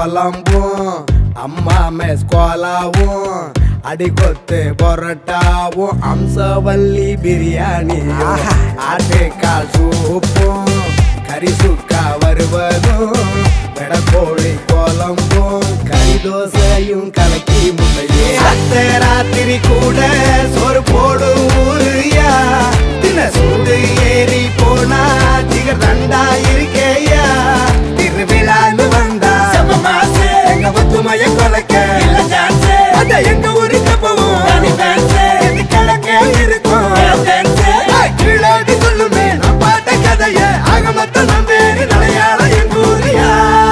குழம்பும் அம்மா மெஸ் கோலாவும் அடிகொத்து பொரோட்டாவும் அம்சவல்லி பிரியாணியும் ஆட்டுக்கால் சூப்பும் கறி சுக்கா வருவதும் வெடக்கோழி குழம்பும் கறி தோசையும் கலக்கி முட்டையே அத்த ராத்திரி கூட சோறு போடு ஊருயா தின சூடு ஏறி போனா ஜிகர் தண்டா இருக்கேயா திருவிழான்னு வந்தா எங்க ஒத்துமைய கொலைக்க அத எங்க ஊருக்கு போவோம் இது கிழக்க இருக்கும் கீழாடி சொல்லுமே நான் பாட்ட கதைய ஆக மொத்தம் நான் வேறு நடையாள எங்க ஊரியா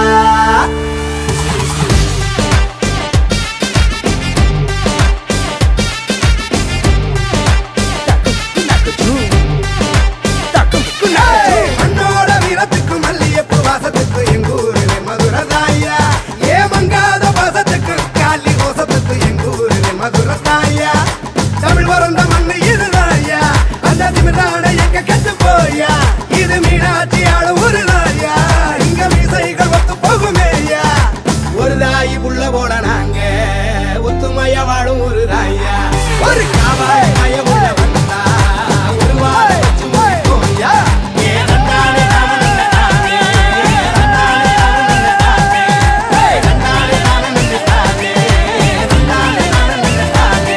மண்ணோட வீரத்துக்கு மல்லியப்பு வாசத்துக்கு எங்க ஊரிலே மதுரதாயா ஏமங்காத வாசத்துக்கு காலி கோசத்துக்கு எங்க ஊரிலே மதுரதாயா தமிழ் வறந்த மண்ணு இதுதாயா அந்த திமிரான எங்க கெட்டு போயா இது மீனாட்சி ஆள ஒரு நாயா இங்க மீசைகள் ஒத்து போகுமேயா ஒரு தாய் புள்ள போல நாங்க ஒத்துமையா வாழும் ஒரு ராயா ஒரு காவாய் மய உள்ள வந்தா ஒரு வாரம் வச்சு முடிப்போம்யா. ஏ நன்னானே நானும் நல்ல நானே, நன்னானே நானும் நல்ல நானே, ஏய் நன்னானே நானும் நல்ல நானே, நன்னானே நானும் நல்ல நானே.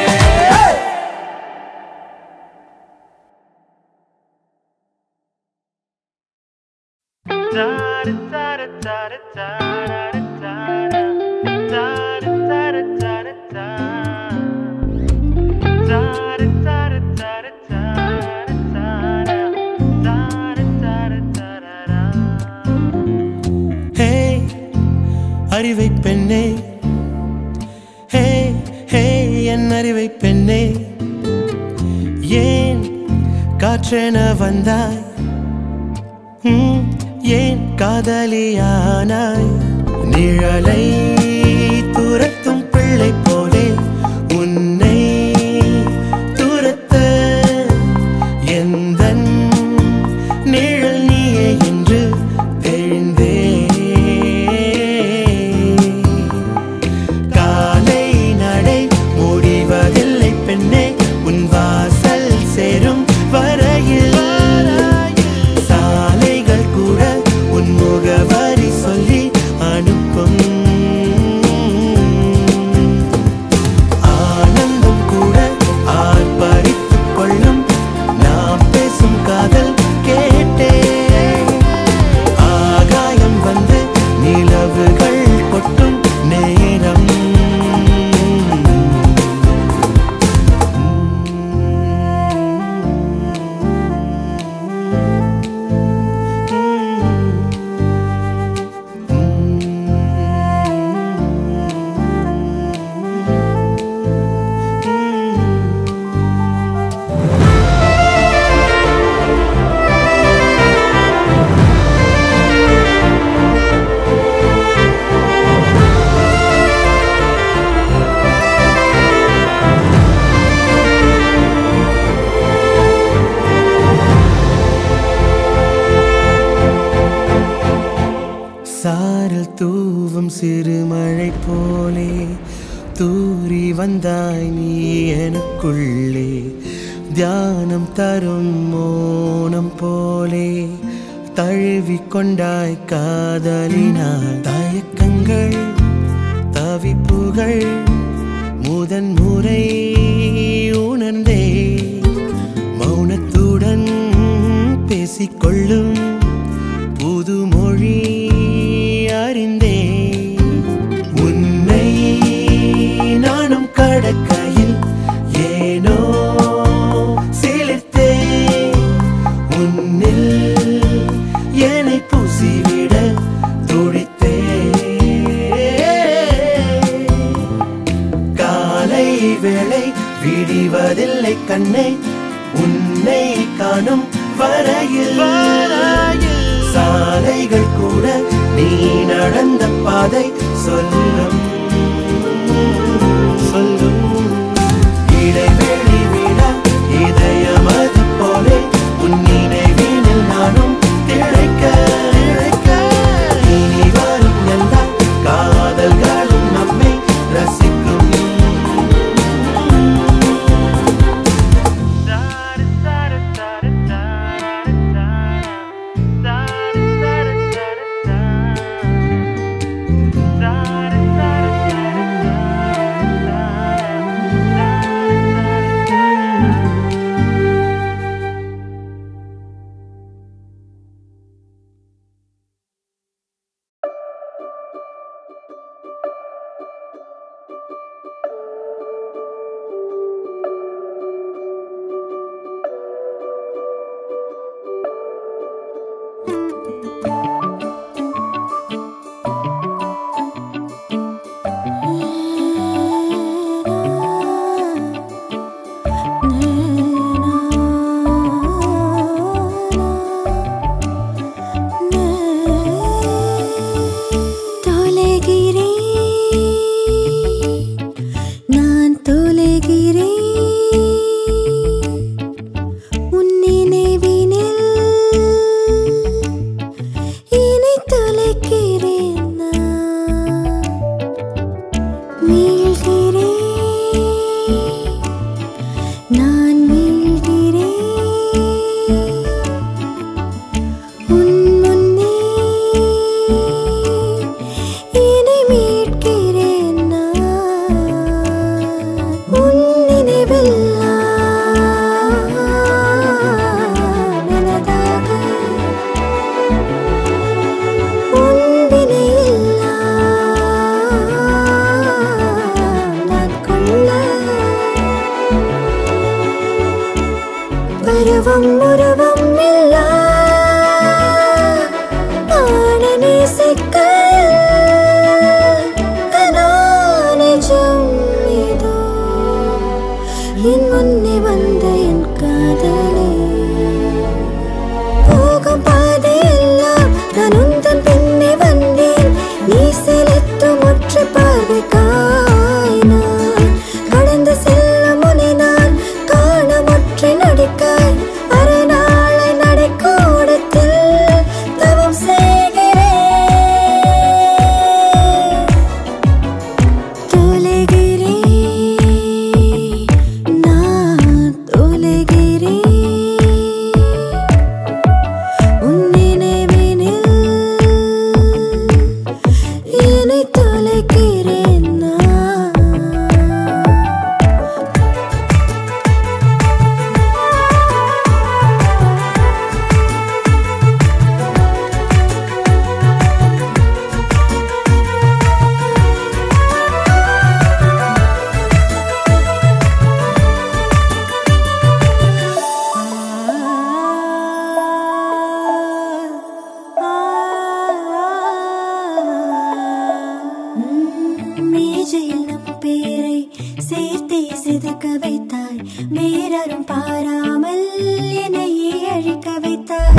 ஹே அறிவை பெண்ணே ஹே ஹே என் அறிவை பெண்ணே ஏன் காற்றென வந்தாய் ம், ஏன் காதலியானாய் நிழலை துரத்தும் பிள்ளை போலே உன்னை துரத்த எந்தன் நிழல் நீயே என்று தெரிந்தே காலை நடை முடிவதில்லை பெண்ணே உன் வாசல் சேரும் வரையில் சாலைகள் கூட உன் முகவரி சொல்லி அனுப்பும் ஆனந்தம் கூட ஆர்ப்பரித்துக் கொள்ளும் நாம் பேசும் காதல் கேட்டே ஆகாயம் வந்து நிலவுகள் கொட்டும் நேரம் சாரல் தூவும் சிறுமழை போலே தூரி வந்தாய் நீ எனக்குள்ளே தியானம் தரும் மோனம் போலே தழுவி கொண்டாய் காதலினாய் தயக்கங்கள் தவிப்புகள் முதன் முறை உணர்ந்தே மௌனத்துடன் பேசிக்கொள்ளும் புது மொழி அறிந்தே உன்னை நானும் கடக்கையில் ஏனோ சிலிர்த்தே உன்னில் என்னை பூசிவிட துடித்தே காலை வேளை விடிவதில்லை கண்ணை உன்னை காணும் வரையில் சாலைகள் கூட நீ நடந்த பாதை சொல்லும் சொல்லும் இடைவெளி விட இதயமது போலே உன் நினைவினில் நானும் திளைக்க திளைக்க இனி வரும் எல்லா கால போகும் பாதையெல்லாம் நான் உந்தன் பின்னே வந்தேன் நீ செலுத்தும் ஒற்றை பார்வைக்காய் நான் கடந்து செல்லும் முனை நான் காணும் ஒற்றை நடிக்காய் அரை நாளை நடைக்கூடத்தில் தவம் செய்கிறேன் தொலைகிறேன் நான் தொலைகிறேன் உன் நினைவினில் என்னை தொலைக்கிறேன் நான் மேஜையில் நம் பேரை சேர்த்தே செதுக்க வைத்தாய் வேறரும் பாராமல் என்னையே அழிக்க வைத்தாய்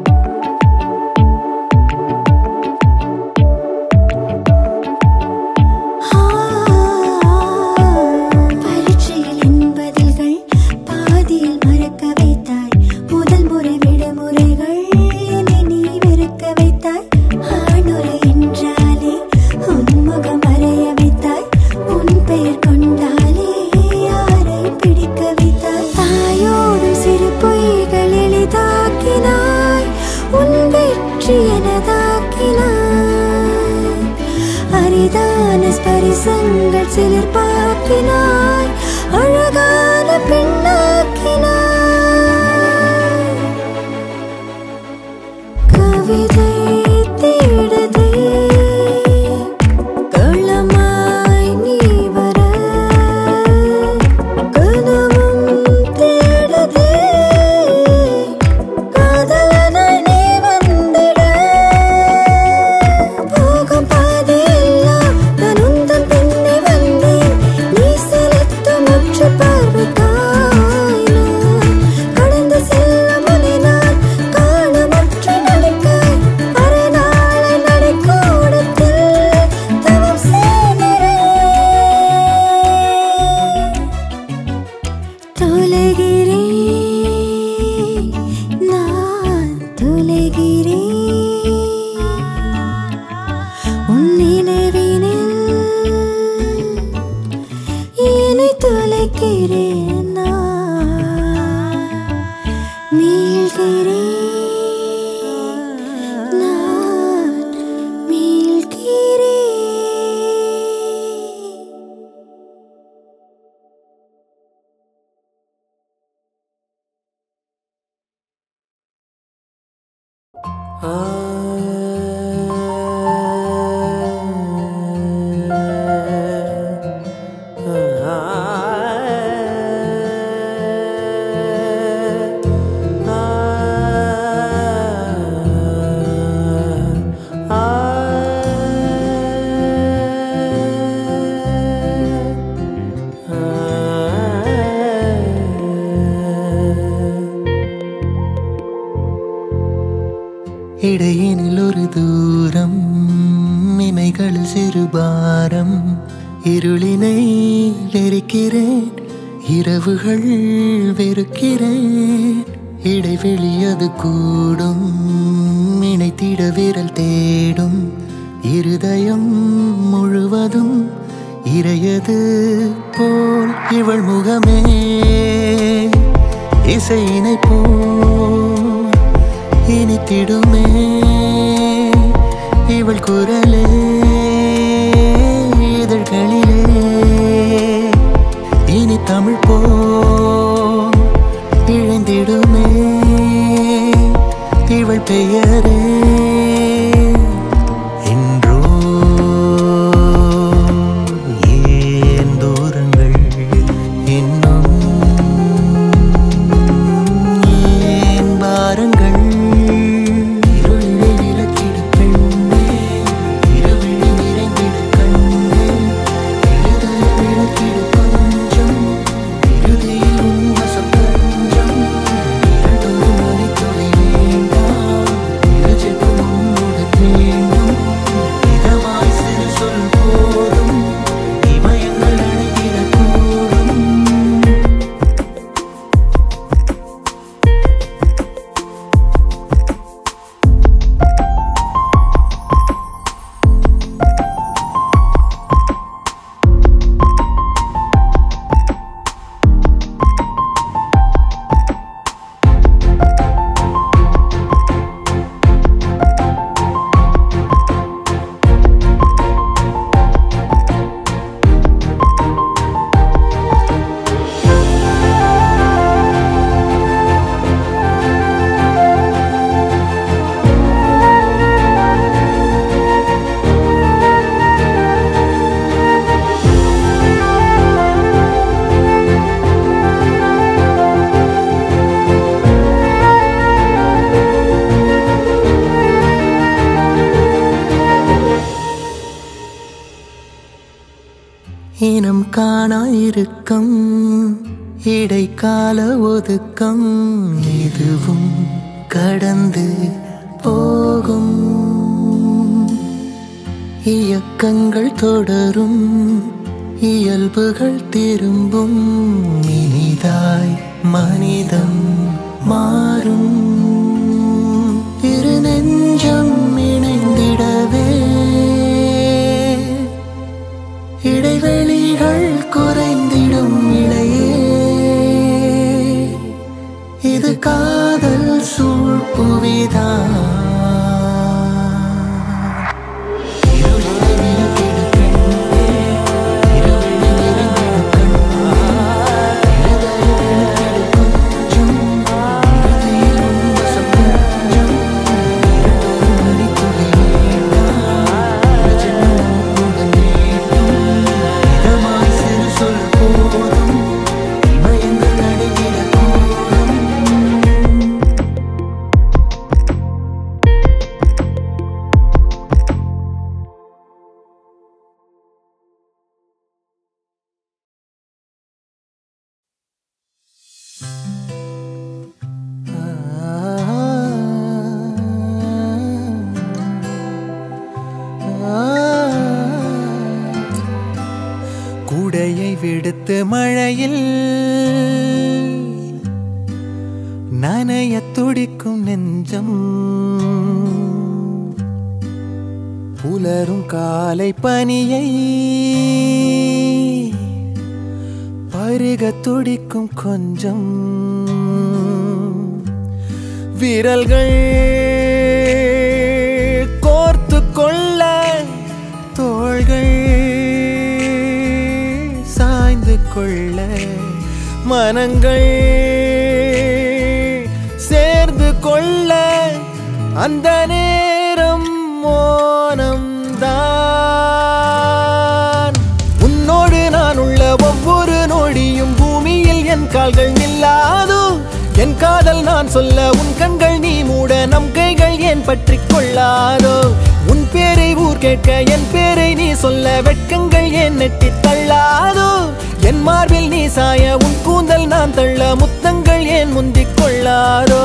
பரீட்சையில் என் பதில்கள் பாதியில் மறக்க வைத்தாய் முதல் முறை விடுமுறைகள் என்னை நீ வெறுக்க வைத்தாய் ஆணுரை என்றாலே உன் முகம் மறைய வைத்தாய் உன் பெயர் கொண்டாலே யாரை பிடிக்க வைத்தாய் தாயோடும் சிறு பொய்கள் எளிதாக்கினாய் உன் வெற்றி எனதாக்கினாய் அரிதான ஸ்பரிசங்கள் சிலிர்ப்பாக்கினாய் அழகான பெண்ணாக்கினாய் கவிதை தேடுதே களமாய் நீ வர கனவும் தேடுதே காதலனாய் நீ வந்திட போகும் பாதையெல்லாம் நான் உந்தன் பின்னே வந்தேன் நீ செலுத்தும் ஒற்றை பார்வைக்காய் நான் கடந்து செல்லும் முனை நான் காணும் ஒற்றை நடைக்காய் அரை நாளை நடைக்கூடத்தில் தவம் செய்கிறேன் தொலைகிறேன் நான் தொலைகிறேன் உன் நினைவினில் என்னை தொலைக்கிறேன் நான் மீள்கிறேன் நான் மீள்கிறேன் இடையினில் ஒரு தூரம் இமைகளில் சிறு பாரம் இருளினை வெறுக்கிறேன் இரவுகள் வெறுக்கிறேன் இடைவெளி அது கூடும் இணைத்திட விரல் தேடும் இருதயம் முழுவதும் இறையது போல் இவள் முகமே இசையினை போல் இனித்திடுமே இவள் குரலே இதழ்களிலே இனி தமிழ் போ இழைந்திடுமே இவள் பெயரே என்றோ ஏன் தூரங்கள் இன்னும் ஏன் பாரங்கள் இருளிலே விளக்கிடு பெண்ணே இருவிழி நிறைந்திடு கண்ணே எழுதல விளக்கிடு கொஞ்சம் இறுதியில் உன் வசம் தஞ்சம் இரண்டொரு மணித்துளி வேண்டாம் தானாயிருக்கம் இடைக்கால ஒதுக்கம் இதுவும் கடந்து போகும் இயக்கங்கள் தொடரும் இயல்புகள் திரும்பும் இனிதாய் மனிதம் மாறும் இரு நெஞ்சம் இணைந்திடவே இடைவெளிகள் குறைந்திடும் இடையே இது காதல் சூழ்புவிதான் இருளிலே விளக்கிடு கண்ணே, இரவிலே நிறைந்திடு கண்ணே, இருதய விளக்கிடு கொஞ்சம், இறுதியில் உன் வசம் கொஞ்சம், இரண்டொரு மணித்துளி வேண்டாம், ஒரு ஜென்மம் உடன் வேண்டும், இதமாய் சிறு சொல் போதும், இமயங்கள் அடைந்திடக்கூடும் கூடையை விடுத்து மழையில் நனைய துடிக்கும் நெஞ்சம் புலரும் காலை பனியை பருக துடிக்கும் கொஞ்சம் விரல்கள் கோர்த்து கொள்ள தோள்கள் சாய்ந்து கொள்ள மனங்கள் சேர்ந்து கொள்ள அந்த நேரம் மோனம்தான் உன்னோடு நான் உள்ள ஒவ்வொரு நொடியும் பூமியில் என் கால்கள் நில்லாதோ என் காதல் நான் சொல்ல உன் கண்கள் நீ மூட நம் கைகள் ஏன் பற்றிக் கொள்ளாதோ உன் பேரை ஊர் கேட்க என் பேரை நீ சொல்ல வெட்கங்கள் ஏன் நெட்டி தள்ளாதோ என் மார்பில் நீ சாய உன் கூந்தல் நான் தள்ள முத்தங்கள் ஏன் முந்திக் கொள்ளாதோ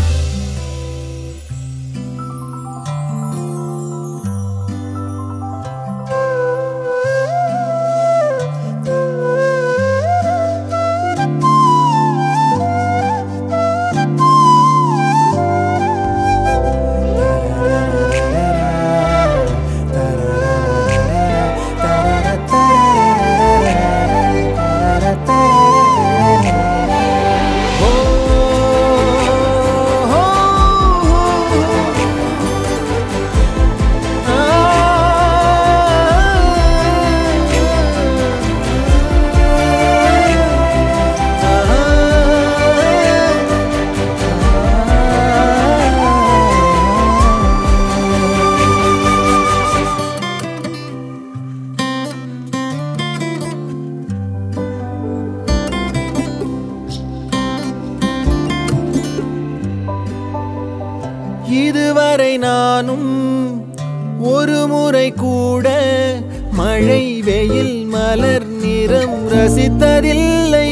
இதுவரை நானும் ஒரு முறை கூட மழை வெயில் மலர் நிறம் ரசித்ததில்லை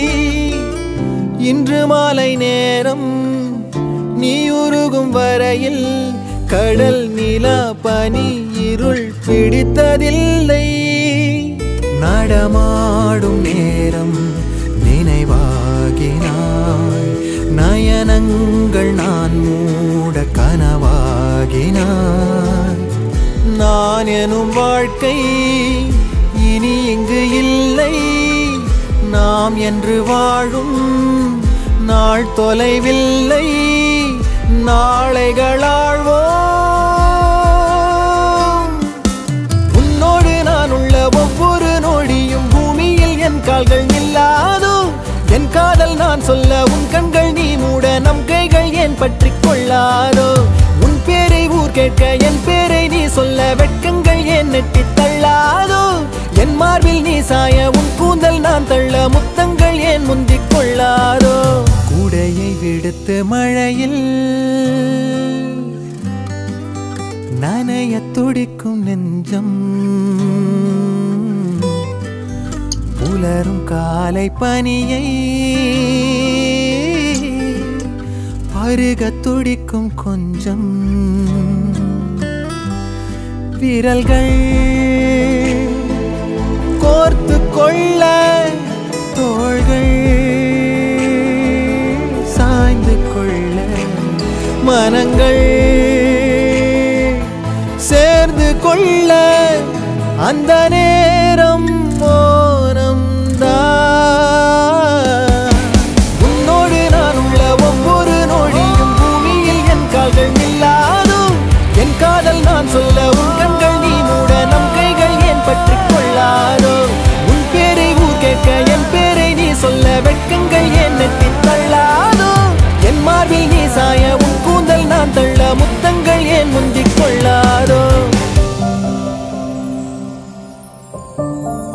இன்று மாலை நேரம் நீ உருகும் வரையில் கடல் நிலா பனி இருள் பிடித்ததில்லை நடமாடும் நேரம் நினைவாகினாய் நயனங்கள் நான் மூட கனவாகினாய் நான் எனும் வாழ்க்கை இனி இங்கு இல்லை நாம் என்று வாழும் நாள் தொலைவில்லை நாளைகளாழ்வோம் உன்னோடு நான் உள்ள ஒவ்வொரு நொடியும் பூமியில் என் கால்கள் நில்லாதோ என் காதல் நான் சொல்ல உன் கண்கள் நீ மூட நம் கைகள் ஏன் பற்றிக் கொள்ளாதோ உன் பேரை ஊர் கேட்க என் பேரை நீ சொல்ல வெட்கங்கள் ஏன் நெட்டி தள்ளாதோ என் மார்பில் நீ சாய உன் கூந்தல் நான் தள்ள முத்தங்கள் ஏன் முந்திக் கொள்ளாதோ கூடையை விடுத்து மழையில் நனைய துடிக்கும் நெஞ்சம் உலரும் காலை பனியை பருக துடிக்கும் கொஞ்சம் விரல்கள் கோர்த்து கொள்ள தோள்கள் சாய்ந்து கொள்ள மனங்கள் சேர்ந்து கொள்ள அந்த நேரம் மோனம் உன்னோடு நான் உள்ள ஒவ்வொரு நொடியும் பூமியில் என் கால்கள் நில்லாதோ என் காதல் நான் சொல்ல உன் கண்கள் நீ மூட நம் கைகள் ஏன் பற்றிக் கொள்ளாதோ உன் பேரை ஊர் கேட்க என் பேரை நீ சொல்ல வெட்கங்கள் ஏன் நெட்டித் தள்ளாதோ என் மார்பில் நீ சாய உன் கூந்தல் நான் தள்ள முத்தங்கள் ஏன் முந்திக் கொள்ளாதோ